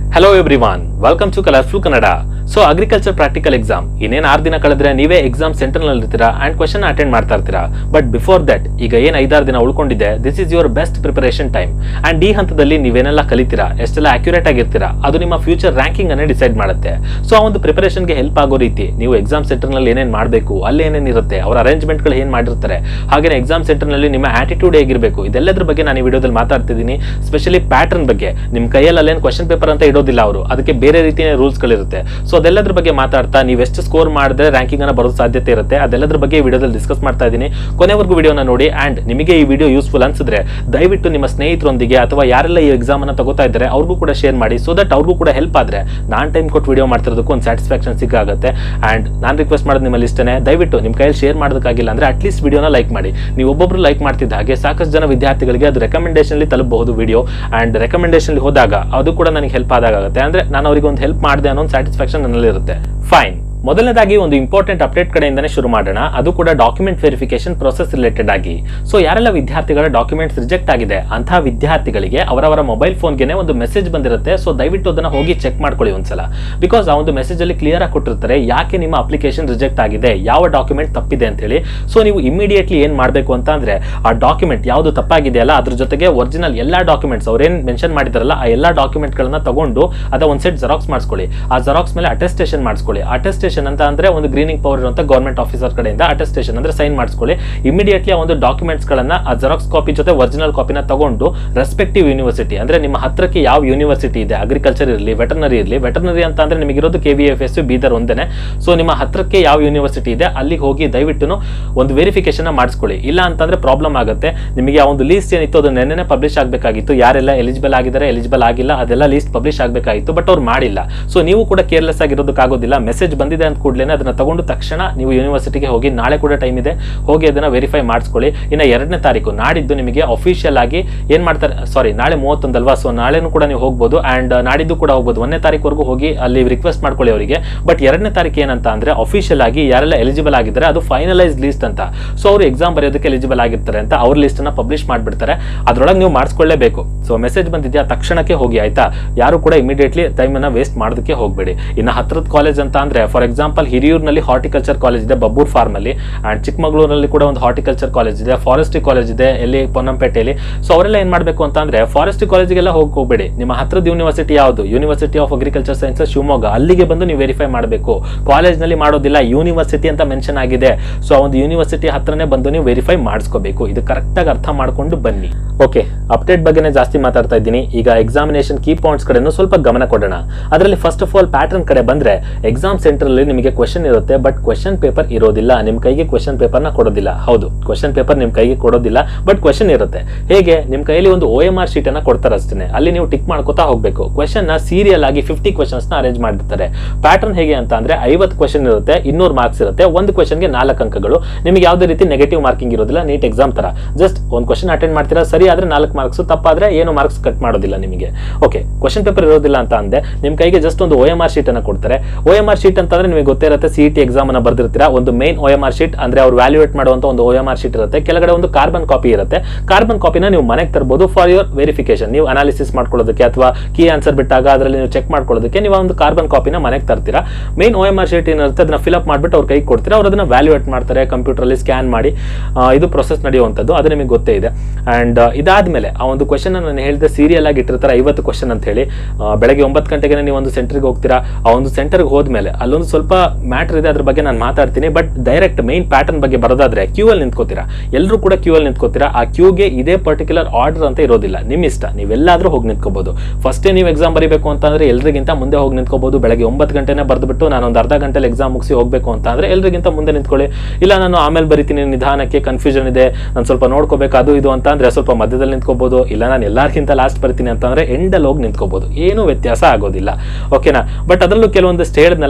hello everyone welcome to colourful Kannada so agriculture practical exam ಇನ್ನೇನು ಆರು ದಿನ ಕಳೆದ್ರೆ ನೀವೇ ಎಕ್ಸಾಮ್ ಸೆಂಟರ್ನಲ್ಲಿ ಇರ್ತೀರಾ ಆ್ಯಂಡ್ ಕ್ವಶನ್ ಅಟೆಂಡ್ ಮಾಡ್ತಾ ಇರ್ತೀರಾ ಬಟ್ ಬಿಫೋರ್ ದಟ್ ಈಗ ಏನು ಐದಾರು ದಿನ ಉಳ್ಕೊಂಡಿದೆ this is your best preparation time and ಈ ಹಂತದಲ್ಲಿ ನೀವೇನೆಲ್ಲ ಕಲಿತೀರಾ ಎಷ್ಟೆಲ್ಲ ಅಕ್ಯುರೇಟ್ ಆಗಿರ್ತೀರಾ ಅದು ನಿಮ್ಮ ಫ್ಯೂಚರ್ ರ್ಯಾಂಕಿಂಗ್ ಅನ್ನೇ ಡಿಸೈಡ್ ಮಾಡುತ್ತೆ ಸೊ ಆ ಒಂದು ಪ್ರಿಪರೇಷನ್ಗೆ ಹೆಲ್ಪ್ ಆಗೋ ರೀತಿ ನೀವು ಎಕ್ಸಾಮ್ ಸೆಂಟರ್ನಲ್ಲಿ ಏನೇನು ಮಾಡಬೇಕು ಅಲ್ಲಿ ಏನೇನು ಇರುತ್ತೆ ಅವರ ಅರೇಂಜ್ಮೆಂಟ್ಗಳು ಏನು ಮಾಡಿರ್ತಾರೆ ಹಾಗೆ ಎಕ್ಸಾಮ್ ಸೆಂಟರ್ನಲ್ಲಿ ನಿಮ್ಮ ಆಟಿಟ್ಯೂಡ್ ಹೇಗಿರಬೇಕು ಇದೆಲ್ಲದ್ರ ಬಗ್ಗೆ ನಾನು ಈ ವಿಡಿಯೋದಲ್ಲಿ ಮಾತಾಡ್ತಿದ್ದೀನಿ ಸ್ಪೆಷಲಿ ಪ್ಯಾಟರ್ನ್ ಬಗ್ಗೆ ನಿಮ್ಮ ಕೈಯಲ್ಲಿ ಅಲ್ಲೇನು ಕ್ವಶನ್ ಪೇಪರ್ ಅಂತ ಇಡೋದಿಲ್ಲ ಅವರು ಅದಕ್ಕೆ ಬೇರೆ ರೀತಿಯ ರೂಲ್ಸ್ಗಳಿರುತ್ತೆ ಸೊ ಅದೆಲ್ಲದ್ರ ಬಗ್ಗೆ ಮಾತಾಡ್ತಾ ನೀವು ಎಷ್ಟು ಸ್ಕೋರ್ ಮಾಡಿದ್ರೆ ರ್ಯಾಂಕಿಂಗ್ ಅನ್ನ ಬರೋ ಸಾಧ್ಯತೆ ಇರುತ್ತೆ ಅದೆಲ್ಲದ್ರ ಬಗ್ಗೆ ಈ ವಿಡಿಯೋದಲ್ಲಿ ಡಿಸ್ಕಸ್ ಮಾಡ್ತಾ ಇದ್ದೀನಿ ಕೊನೆವರೆಗೂ ವಿಡಿಯೋನ ನೋಡಿ ಆ್ಯಂಡ್ ನಿಮಗೆ ಈ ವಿಡಿಯೋ ಯೂಸ್ಫುಲ್ ಅನ್ಸಿದ್ರೆ ದಯವಿಟ್ಟು ನಿಮ್ಮ ಸ್ನೇಹಿತರೊಂದಿಗೆ ಅಥವಾ ಯಾರೆಲ್ಲ ಈ ಎಕ್ಸಾಮ್ ಅನ್ನ ತಗೋತಾ ಇದ್ದಾರೆ ಅವ್ರಿಗೂ ಕೂಡ ಶೇರ್ ಮಾಡಿ ಸೊ ದಟ್ ಅವ್ರಿಗೂ ಕೂಡ ಹೆಲ್ಪ್ ಆದ್ರೆ ನಾನು ಟೈಮ್ ಕೊಟ್ಟು ವಿಡಿಯೋ ಮಾಡ್ತಿರೋದಕ್ಕೂ ಒಂದು ಸ್ಯಾಟಿಸ್ಫ್ಯಾಕ್ಷನ್ ಸಿಕ್ಕಾಗುತ್ತೆ ಆ್ಯಂಡ್ ನಾನು ರಿಕ್ವೆಸ್ಟ್ ಮಾಡೋದು ನಿಮ್ಮಲ್ಲಿ ಇಷ್ಟೇ ದಯವಿಟ್ಟು ನಿಮ್ಮ ಕೈಯಲ್ಲಿ ಶೇರ್ ಮಾಡೋದಕ್ಕಾಗಿಲ್ಲ ಅಂದ್ರೆ ಅಟ್ಲೀಸ್ಟ್ ವಿಡಿಯೋನ ಲೈಕ್ ಮಾಡಿ ನೀವು ಒಬ್ಬೊಬ್ರು ಲೈಕ್ ಮಾಡ್ತಿದ್ದ ಹಾಗೆ ಸಾಕಷ್ಟು ಜನ ವಿದ್ಯಾರ್ಥಿಗಳಿಗೆ ಅದು ರೆಕಮೆಂಡೇಷನ್ಲಿ ತಲುಪಬಹುದು ವಿಡಿಯೋ ಆ್ಯಂಡ್ ರೆಕಮೆಂಡೇಷನ್ಲಿ ಹೋದಾಗ ಅದು ಕೂಡ ನನಗೆ ಹೆಲ್ಪ್ ಆದಾಗ ಆಗುತ್ತೆ ಅಂದ್ರೆ ನಾನು ಅವರಿಗೆ ಒಂದು ಹೆಲ್ಪ್ ಮಾಡಿದೆ ಅನ್ನೋ ಒಂದು ಸ್ಯಾಟಿಸ್ಫ್ಯಾಕ್ಷನ್ ನನ್ನಲ್ಲಿ ಇರುತ್ತೆ ಫೈನ್ ಮೊದಲನೇದಾಗಿ ಒಂದು ಇಂಪಾರ್ಟೆಂಟ್ ಅಪ್ಡೇಟ್ ಕಡೆಯಿಂದನೇ ಶುರು ಮಾಡೋಣ ಅದು ಕೂಡ ಡಾಕ್ಯುಮೆಂಟ್ ವೆರಿಫಿಕೇಶನ್ ಪ್ರೊಸೆಸ್ ರಿಲೇಟೆಡ್ ಆಗಿ ಸೊ ಯಾರೆಲ್ಲ ವಿದ್ಯಾರ್ಥಿಗಳ ಡಾಕ್ಯುಮೆಂಟ್ಸ್ ರಿಜೆಕ್ಟ್ ಆಗಿದೆ ಅಂತಹ ವಿದ್ಯಾರ್ಥಿಗಳಿಗೆ ಅವರವರ ಮೊಬೈಲ್ ಫೋನ್ಗೆ ಒಂದು ಮೆಸೇಜ್ ಬಂದಿರುತ್ತೆ ಸೊ ದಯವಿಟ್ಟು ಅದನ್ನ ಹೋಗಿ ಚೆಕ್ ಮಾಡ್ಕೊಳ್ಳಿ ಒಂದ್ಸಲ ಬಿಕಾಸ್ ಆ ಒಂದು ಮೆಸೇಜ್ ಅಲ್ಲಿ ಕ್ಲಿಯರ್ ಆಗಿ ಕೊಟ್ಟಿರ್ತಾರೆ ಯಾಕೆ ನಿಮ್ಮ ಅಪ್ಲಿಕೇಶನ್ ರಿಜೆಕ್ಟ್ ಆಗಿದೆ ಯಾವ ಡಾಕ್ಯುಮೆಂಟ್ ತಪ್ಪಿದೆ ಅಂತ ಹೇಳಿ ಸೊ ನೀವು ಇಮಿಡಿಯೇಟ್ಲಿ ಏನ್ ಮಾಡಬೇಕು ಅಂತ ಅಂದ್ರೆ ಆ ಡಾಕ್ಯುಮೆಂಟ್ ಯಾವುದು ತಪ್ಪಾಗಿದೆಯಲ್ಲ ಅದ್ರ ಜೊತೆಗೆ ಒರಿಜಿನಲ್ ಎಲ್ಲಾ ಡಾಕ್ಯುಮೆಂಟ್ಸ್ ಅವ್ರೇನ್ ಮೆನ್ಷನ್ ಮಾಡಿದಾರಲ್ಲ ಆ ಎಲ್ಲಾ ಡಾಕ್ಯುಮೆಂಟ್ಗಳನ್ನ ತಗೊಂಡು ಅದ ಒಂದ್ ಸೆಟ್ ಜೆರಾಕ್ಸ್ ಮಾಡಿಸ್ಕೊಳ್ಳಿ ಆ ಜೆರಾಕ್ಸ್ ಮೇಲೆ ಅಟೆಸ್ಟೇಷನ್ ಮಾಡಿಸ್ಕೊಳ್ಳಿ ಅಟೆಸ್ಟೇಷನ್ ಅಂತ ಅಂದ್ರೆ ಒಂದು ಗ್ರೀನಿಂಗ್ ಪವರ್ ಇರುವಂತ ಗೌರ್ಮೆಂಟ್ ಆಫೀಸರ್ ಕಡೆಯಿಂದ ಅಟೆಸ್ಟೇಷನ್ ಅಂದ್ರೆ ಸೈನ್ ಮಾಡಿಸ್ಕೊಳ್ಳಿ ಇಮಿಡಿಯೇಟ್ಲಿ ಆ ಒಂದು ಡಾಕ್ಯುಮೆಂಟ್ಸ್ ಗಳನ್ನ ಆ ಜೆರಾಕ್ಸ್ ಕಾಪಿ ಜೊತೆ ಒರಿಜಿನಲ್ ಕಾಪಿನ ತಗೊಂಡು ರೆಸ್ಪೆಕ್ಟಿವ್ ಯೂನಿವರ್ಸಿಟಿ ಅಂದ್ರೆ ನಿಮ್ಮ ಹತ್ರಕ್ಕೆ ಯಾವ ಯೂನಿವರ್ಸಿಟಿ ಇದೆ ಅಗ್ರಿಕಲ್ಚರ್ ಇರಲಿ ವೆಟರ್ನರಿ ಇರಲಿ ವೆಟರ್ನರಿ ಅಂತ ಅಂದ್ರೆ ನಿಮಗಿರೋದು K V F S Bidar ಒಂದೇನೆ ಸೊ ನಿಮ್ಮ ಹತ್ರಕ್ಕೆ ಯಾವ ಯೂನಿವರ್ಸಿಟಿ ಇದೆ ಅಲ್ಲಿಗೆ ಹೋಗಿ ದಯವಿಟ್ಟು ಒಂದು ವೆರಿಫಿಕೇಶನ್ ಮಾಡಿಸ್ಕೊಳ್ಳಿ ಇಲ್ಲ ಅಂತಂದ್ರೆ ಪ್ರಾಬ್ಲಮ್ ಆಗುತ್ತೆ ನಿಮಗೆ ಆ ಒಂದು ಲೀಸ್ಟ್ ಏನಿತ್ತು ಅದು ನೆನ್ನೆ ಪಬ್ಲಿಷ್ ಆಗಬೇಕಾಗಿತ್ತು ಯಾರೆಲ್ಲ ಎಲಿಜಿಬಲ್ ಆಗಿದ್ದಾರೆ ಎಲಿಜಿಬಲ್ ಆಗಿಲ್ಲ ಅದೆಲ್ಲ ಲೀಸ್ಟ್ ಪಬ್ಲಿಷ್ ಆಗಬೇಕಾಗಿತ್ತು ಬಟ್ ಅವ್ರು ಮಾಡಿಲ್ಲ ಸೊ ನೀವು ಕೂಡ ಕೇರ್ಲೆಸ್ ಆಗಿರೋದಕ್ಕಾಗೋದಿಲ್ಲ ಮೆಸೇಜ್ ಬಂದಿದೆ ಅಂತ ಕೂಡಲೇ ಅದನ್ನ ತಗೊಂಡು ತಕ್ಷಣ ನೀವು ಯೂನಿವರ್ಸಿಟಿಗೆ ಹೋಗಿ ನಾಳೆ ಕೂಡ ಟೈಮ್ ಇದೆ ಹೋಗಿ ಅದನ್ನ ವೆರಿಫೈ ಮಾಡಿಸ್ಕೊಳ್ಳಿ ಇನ್ನು ಎರಡನೇ ತಾರೀಕು ನಾಡಿದ್ದು ನಿಮಗೆ ಅಫಿಷಿಯಲ್ ಆಗಿ ಏನ್ ಮಾಡ್ತಾರೆ ಸಾರಿ ನಾಳೆ ಮೂವತ್ತೊಂದಲ್ವಾ ಸೊ ನಾಳೆನೂ ಕೂಡ ನೀವು ಹೋಗ್ಬೋದು ಅಂಡ್ ನಾಡಿದ್ದು ಕೂಡ ಹೋಗ್ಬೋದು ಒಂದನೇ ತಾರೀಕುವರೆಗೂ ಹೋಗಿ ಅಲ್ಲಿ ರಿಕ್ವೆಸ್ಟ್ ಮಾಡ್ಕೊಳ್ಳಿ ಅವರಿಗೆ ಬಟ್ ಎರಡನೇ ತಾರೀಕು ಏನಂತ ಅಂದ್ರೆ ಅಫಿಷಿಯಲ್ ಆಗಿ ಯಾರೆಲ್ಲ ಎಲಿಜಿಬಲ್ ಆಗಿದ್ದಾರೆ ಅದು ಫೈನಲೈಸ್ ಲಿಸ್ಟ್ ಅಂತ ಸೊ ಅವರು ಎಕ್ಸಾಮ್ ಬರೆಯೋದಕ್ಕೆ ಎಲಿಜಿಬಲ್ ಆಗಿರ್ತಾರೆ ಅಂತ ಅವ್ರ ಲಿಸ್ಟ್ ಅನ್ನ ಪಬ್ಲಿಷ್ ಮಾಡ್ಬಿಡ್ತಾರೆ ಅದ್ರೊಳಗೆ ನೀವು ಮಾಡಿಸ್ಕೊಳ್ಳೇಬೇಕು ಸೊ ಮೆಸೇಜ್ ಬಂದಿದ್ಯಾ ತಕ್ಷಣಕ್ಕೆ ಹೋಗಿ ಆಯ್ತಾ ಯಾರು ಕೂಡ ಇಮಿಡಿಯೇಟ್ಲಿ ಟೈಮ್ ಅನ್ನ ವೇಸ್ಟ್ ಮಾಡೋದಕ್ಕೆ ಹೋಗಬೇಡಿ ಇನ್ನು ಹತ್ರದ ಕಾಲೇಜ್ ಅಂತ ಅಂದ್ರೆ ಫಾರ್ ಎಕ್ಸಾಂಪಲ್ ಹಿರಿಯೂರಿನಲ್ಲಿ ಹಾರ್ಟಿಕಲ್ಚರ್ ಕಾಲೇಜ್ ಇದೆ ಬಬ್ಬೂರ್ ಫಾರ್ಮ್ ಅಲ್ಲಿ ಅಂಡ್ ಚಿಕ್ಕಮಗಳೂರಲ್ಲಿ ಕೂಡ ಒಂದು ಹಾರ್ಟಿಕಲ್ಚರ್ ಕಾಲೇಜ್ ಇದೆ ಫಾರೆಸ್ಟ್ರಿ ಕಾಲೇಜ್ ಇದೆ ಎಲ್ಲಿ ಪೊನ್ನಂಪೇಟೆಯಲ್ಲಿ ಸೊ ಅವರೆಲ್ಲ ಏನ್ ಮಾಡಬೇಕು ಅಂತ ಅಂದ್ರೆ ಫಾರೆಸ್ಟ್ರಿ ಕಾಲೇಜಿಗೆಲ್ಲ ಹೋಗಿ ಹೋಗಬೇಡಿ ನಿಮ್ಮ ಹತ್ರದ ಯೂನಿವರ್ಸಿಟಿ ಯಾವುದು university of agriculture science Shivamogga ಅಲ್ಲಿಗೆ ಬಂದು ನೀವು ವೆರಿಫೈ ಮಾಡಬೇಕು ಕಾಲೇಜ್ನಲ್ಲಿ ಮಾಡೋದಿಲ್ಲ ಯೂನಿವರ್ಸಿಟಿ ಅಂತ ಮೆನ್ಷನ್ ಆಗಿದೆ ಸೊ ಆ ಒಂದು ಯೂನಿವರ್ಸಿಟಿ ಹತ್ರನೇ ಬಂದು ನೀವು ವೆರಿಫೈ ಮಾಡಿಸ್ಕೋಬೇಕು ಇದು ಕರೆಕ್ಟಾಗಿ ಅರ್ಥ ಮಾಡ್ಕೊಂಡು ಬನ್ನಿ ಓಕೆ ಅಪ್ಡೇಟ್ ಬಗ್ಗೆನೇ ಜಾಸ್ತಿ ಮಾತಾಡ್ತಾ ಇದ್ದೀನಿ ಈಗ ಎಕ್ಸಾಮಿನೇಷನ್ ಕೀ ಪಾಯಿಂಟ್ಸ್ ಕಡೆನೂ ಸ್ವಲ್ಪ ಗಮನ ಕೊಡೋಣ ಅದರಲ್ಲಿ ಫಸ್ಟ್ ಆಫ್ ಆಲ್ ಪ್ಯಾಟರ್ನ್ ಕಡೆ ಬಂದ್ರೆ ಎಕ್ಸಾಮ್ ಸೆಂಟರ್ ಅಲ್ಲಿ ನಿಮಗೆ ಕ್ವೆಶನ್ ಇರುತ್ತೆ ಬಟ್ ಕ್ವೆಶನ್ ಪೇಪರ್ ಇರೋದಿಲ್ಲ ನಿಮ್ಮ ಕೈಗೆ ಕ್ವೆಶನ್ ಪೇಪರ್ನ ಕೊಡೋದಿಲ್ಲ ಹೌದು ಕ್ವೆಶನ್ ಪೇಪರ್ ನಿಮ್ಮ ಕೈಗೆ ಕೊಡೋದಿಲ್ಲ ಬಟ್ ಕ್ವೆಶನ್ ಇರುತ್ತೆ ಹೇಗೆ ನಿಮ್ಮ ಕೈಯಲ್ಲಿ ಒಂದು ಓ ಎಂ ಆರ್ ಶೀಟ್ ಅನ್ನ ಕೊಡ್ತಾರೆ ಅಷ್ಟೇ ಅಲ್ಲಿ ನೀವು ಟಿಕ್ ಮಾಡ್ಕೋತಾ ಹೋಗಬೇಕು ಕ್ವೆಶನ್ ನ ಸೀರಿಯಲ್ ಆಗಿ ಫಿಫ್ಟಿ ಕ್ವೆಶನ್ಸ್ ನ ಅರೇಂಜ್ ಮಾಡಿರ್ತಾರೆ ಪ್ಯಾಟರ್ನ್ ಹೇಗೆ ಅಂತ ಅಂದ್ರೆ ಐವತ್ತು ಕ್ವೆಶನ್ ಇರುತ್ತೆ ಇನ್ನೂರು ಮಾರ್ಕ್ಸ್ ಇರುತ್ತೆ ಒಂದು ಕ್ವೆಶನ್ಗೆ ನಾಲ್ಕು ಅಂಕಗಳು ನಿಮಗೆ ಯಾವುದೇ ರೀತಿ ನೆಗೆಟಿವ್ ಮಾರ್ಕಿಂಗ್ ಇರೋದಿಲ್ಲ ನೀಟ್ ಎಕ್ಸಾಮ್ ತರ ಜಸ್ಟ್ ಒಂದು ಕ್ವೆಶನ್ ಅಟೆಂಡ್ ಮಾಡ್ತೀರಾ ಸರಿ ಆದ್ರೆ ನಾಲ್ಕು ಮಾರ್ಕ್ಸ್ ತಪ್ಪಾದ್ರೆ ಏನು ಮಾರ್ಕ್ಸ್ ಕಟ್ ಮಾಡೋದಿಲ್ಲ ನಿಮಗೆ ಓಕೆ ಕ್ವೆಶನ್ ಪೇಪರ್ ಇರೋದಿಲ್ಲ ಅಂತ ಅಂದೆ ನಿಮ್ಮ ಕೈಗೆ ಜಸ್ಟ್ ಒಂದು ಓ ಎಂ ಆರ್ ಶೀಟ್ ಅನ್ನ ಕೊಡ್ತಾರೆ ಓ ಎಂ ಆರ್ ಶೀಟ್ ಅಂತಂದ್ರೆ ನಿಮಗೆ ಗೊತ್ತೇ ಇರುತ್ತೆ ಸಿ ಟಿ ಎಕ್ಸಾಮ್ ಅನ್ನ ಬರ್ದಿರ್ತೀರಾ ಒಂದು main O M R sheet ಅಂದ್ರೆ ಅವ್ರು ವ್ಯಾಲ್ಯೂಯೇಟ್ ಮಾಡುವಂತ ಒಂದು ಓ ಎಂ ಆರ್ ಶೀಟ್ ಇರುತ್ತೆ ಕೆಳಗಡೆ ಒಂದು ಕಾರ್ಬನ್ ಕಾಪಿ ಇರುತ್ತೆ ಕಾರ್ಬನ್ ಕಾಪಿನ ನೀವು ಮನೆಗೆ ತರಬಹುದು ಫಾರ್ ಯುವರ್ ವೆರಿಫಿಕೇಶನ್ ನೀವು ಅನಾಲಿಸಿಸ್ ಮಾಡ್ಕೊಳ್ಳೋದಕ್ಕೆ ಅಥವಾ ಕೀ ಆನ್ಸರ್ ಬಿಟ್ಟಾಗ ಅದರಲ್ಲಿ ನೀವು ಚೆಕ್ ಮಾಡ್ಕೊಳ್ಳೋದಕ್ಕೆ ನೀವು ಒಂದು ಕಾರ್ಬನ್ ಕಾಪಿನ ಮನೆಗೆ ತರ್ತೀರಾ main O M R sheet ಏನಿರುತ್ತೆ ಅದನ್ನ ಫಿಲ್ ಅಪ್ ಮಾಡ್ಬಿಟ್ಟು ಅವ್ರ ಕೈಗೆ ಕೊಡ್ತೀರಾ ಅವ್ರು ಅದನ್ನ ವ್ಯಾಲ್ಯೂಯೇಟ್ ಮಾಡ್ತಾರೆ ಕಂಪ್ಯೂಟರ್ ಅಲ್ಲಿ ಸ್ಕ್ಯಾನ್ ಮಾಡಿ ಆ, ಇದು ಪ್ರೊಸೆಸ್ ನಡೆಯುವಂಥದ್ದು ಅದು ನಿಮಗೆ ಗೊತ್ತೇ ಇದೆ ಅಂಡ್ ಇದಾದ್ಮೇಲೆ ಆ ಒಂದು ಕ್ವಶನ್ ನಾನು ಹೇಳಿದೆ ಸೀರಿಯಲ್ ಆಗಿ ಇಟ್ಟಿರ್ತಾರೆ ಐವತ್ತು ಕ್ವಶನ್ ಅಂತ ಹೇಳಿ ಆ, ಬೆಳಗ್ಗೆ ಒಂಬತ್ತು ಗಂಟೆಗೆ ನೀವು ಒಂದು ಸೆಂಟರ್ಗೆ ಹೋಗ್ತೀರಾ ಆ ಒಂದು ಸೆಂಟರ್ಗೆ ಹೋದ್ಮೇಲೆ ಅಲ್ಲೊಂದು ಸ್ವಲ್ಪ ಮ್ಯಾಟರ್ ಇದೆ ಅದ್ರ ಬಗ್ಗೆ ನಾನು ಮಾತಾಡ್ತೀನಿ ಬಟ್ ಡೈರೆಕ್ಟ್ ಮೈನ್ ಪ್ಯಾಟರ್ನ್ ಬಗ್ಗೆ ಬರೋದಾದ್ರೆ ಕ್ಯೂ ಅಲ್ಲಿ ನಿಂತ್ಕೋತೀರಾ ಎಲ್ಲರೂ ಕೂಡ ಕ್ಯೂ ಅಲ್ಲಿ ನಿಂತ್ಕೋತೀರಾ ಆ ಕ್ಯೂಗೆ ಇದೇ ಪರ್ಟಿಕ್ಯುಲರ್ ಆರ್ಡರ್ ಅಂತ ಇರೋದಿಲ್ಲ ನಿಮ್ಮ ಇಷ್ಟ ನೀವೆಲ್ಲಾದ್ರೂ ಹೋಗಿ ನಿಂತ್ಕೋಬಹುದು ಫಸ್ಟೇ ನೀವು ಎಕ್ಸಾಮ್ ಬರೀಬೇಕು ಅಂತಂದ್ರೆ ಎಲ್ರಿಗಿಂತ ಮುಂದೆ ಹೋಗಿ ನಿಂತ್ಕೋಬಹುದು ಬೆಳಗ್ಗೆ ಒಂಬತ್ತು ಗಂಟೆನೇ ಬರ್ದ್ಬಿಟ್ಟು ನಾನು ಒಂದು ಅರ್ಧ ಗಂಟೆಲಿ ಎಕ್ಸಾಮ್ ಮುಗಿಸಿ ಹೋಗ್ಬೇಕು ಅಂತ ಅಂದ್ರೆ ಎಲ್ರಿಗಿಂತ ಮುಂದೆ ನಿಂತ್ಕೊಳ್ಳಿ ಇಲ್ಲ ನಾನು ಆಮೇಲೆ ಬರಿತೀನಿ ನಿಧಾನಕ್ಕೆ ಕನ್ಫ್ಯೂಷನ್ ಇದೆ ನಾನು ಸ್ವಲ್ಪ ನೋಡ್ಕೋಬೇಕು ಅದು ಇದು ಅಂತ ಅಂದ್ರೆ ಸ್ವಲ್ಪ ಮಧ್ಯದಲ್ಲಿ ನಿಂತ್ಕೋಬಹುದು ಇಲ್ಲ ನಾನು ಎಲ್ಲರಿಗಿಂತ ಲಾಸ್ಟ್ ಬರ್ತೀನಿ ಅಂತಂದ್ರೆ ಎಂಡಲ್ಲಿ ಹೋಗಿ ನಿಂತ್ಕೋಬಹುದು ಏನು ವ್ಯತ್ಯಾಸ ಆಗೋದಿಲ್ಲ ಓಕೆನಾ ಬಟ್ ಅದರಲ್ಲೂ ಕೆಲವೊಂದಷ್ಟು ಹೇಳಿದ್ನಲ್ಲ ಫ್ಯಾಕ್ಟ್ಸ್